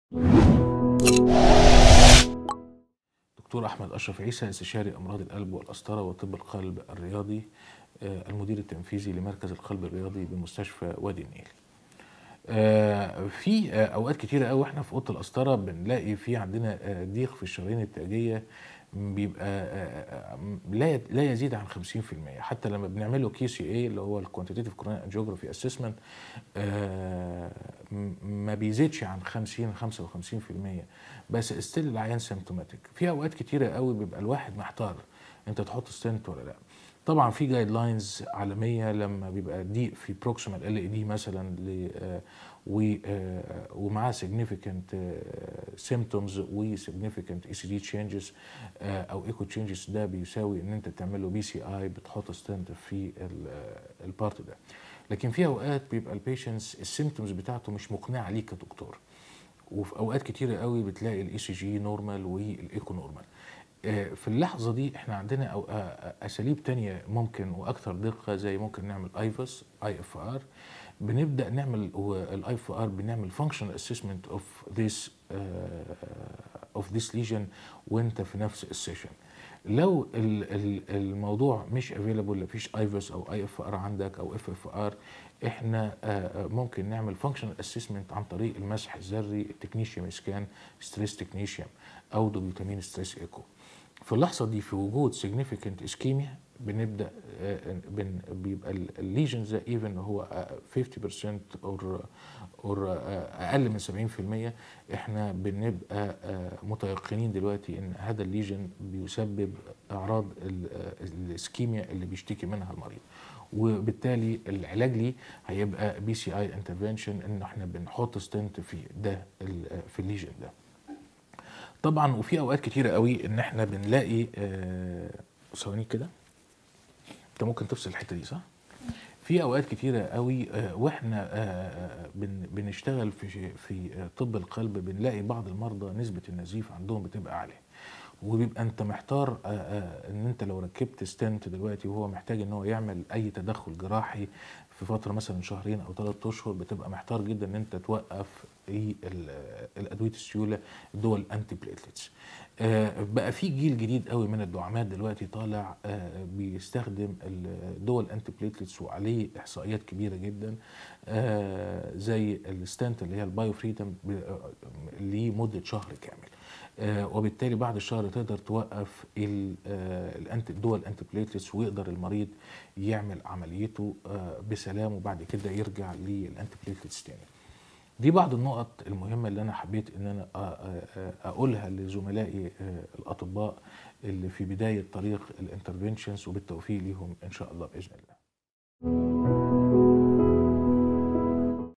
دكتور احمد اشرف عيسى استشاري امراض القلب والقسطره وطب القلب الرياضي آه، المدير التنفيذي لمركز القلب الرياضي بمستشفى وادي النيل. آه، في آه، اوقات كتيره قوي احنا في اوضه القسطره بنلاقي في عندنا آه، ضيق في الشرايين التاجيه بيبقى آه، آه، لا لا يزيد عن 50% حتى لما بنعمله كي سي اي اللي هو الكوانتيتيف كورونال انجيوجرافي اسسمنت ما بيزيدش عن 50 55% بس استيل العيان سيمتوماتيك في اوقات كتيره قوي بيبقى الواحد محتار انت تحط ستنت ولا لا طبعا في جايد لاينز عالميه لما بيبقى ضيق في بروكسيمال ال اي دي مثلا ل آه، و آه، ومعاه significant سيمتومز و significant اي سي دي تشينجز او ايكو تشينجز ده بيساوي ان انت تعمل له بي سي اي بتحط ستنت في البارت ده لكن في اوقات بيبقى البيشنتس السيمتومز بتاعته مش مقنعه ليك كدكتور وفي اوقات كتيره قوي بتلاقي الاي سي جي نورمال والايكو نورمال آه، في اللحظه دي احنا عندنا أو آه، آه، اساليب تانية ممكن واكثر دقه زي ممكن نعمل ايفس اي اف ار بنبدا نعمل الاي اف ار بنعمل فانكشنال اسسمنت اوف ذيس اوف ذيس ليجن وانت في نفس السيشن لو ال- ال- الموضوع مش افيلابل مفيش ايفس او اي اف ار عندك او اف اف ار احنا آه، آه، ممكن نعمل فانكشنال اسسمنت عن طريق المسح الذري التكنيشيوم سكان ستريس تكنيشيوم او دوبيوتامين ستريس ايكو في اللحظه دي في وجود significant اسكيميا بنبدا آه، بن بيبقى الليجنز ده ايفن هو آه، 50% اور اور اقل من 70% احنا بنبقى آه، متيقنين دلوقتي ان هذا الليجن بيسبب اعراض ال- آه، الاسكيميا اللي بيشتكي منها المريض وبالتالي العلاج ليه هيبقى بي سي اي انترفنشن ان احنا بنحط ستنت في ده ال- في الليجن ده طبعا وفي اوقات كتيره قوي ان احنا بنلاقي آه، ثواني كده انت ممكن تفصل الحته دي صح في اوقات كتيره قوي آه، واحنا آه، آه، بن- بنشتغل في في آه، طب القلب بنلاقي بعض المرضى نسبه النزيف عندهم بتبقى عاليه وبيبقى انت محتار آه، آه، ان انت لو ركبت ستنت دلوقتي وهو محتاج ان هو يعمل اي تدخل جراحي في فتره مثلا شهرين او ثلاث اشهر بتبقى محتار جدا ان انت توقف ايه ال- الادويه السيوله دول انتي بليتلتس آه، بقى في جيل جديد قوي من الدعامات دلوقتي طالع آه، بيستخدم الدول انتي بليتلتس وعليه احصائيات كبيره جدا آه، زي الستانت اللي هي البايو فريدم لمده شهر كامل آه، وبالتالي بعد الشهر تقدر توقف ال- آه، الانتي الدول انتي بليتلتس ويقدر المريض يعمل عمليته آه، بسلام وبعد كده يرجع للانتي بليتلتس تاني دي بعض النقط المهمة اللي أنا حبيت إن أنا أ- أ- أقولها لزملائي آه، الأطباء اللي في بداية طريق الانترفنشنز وبالتوفيق ليهم إن شاء الله بإذن الله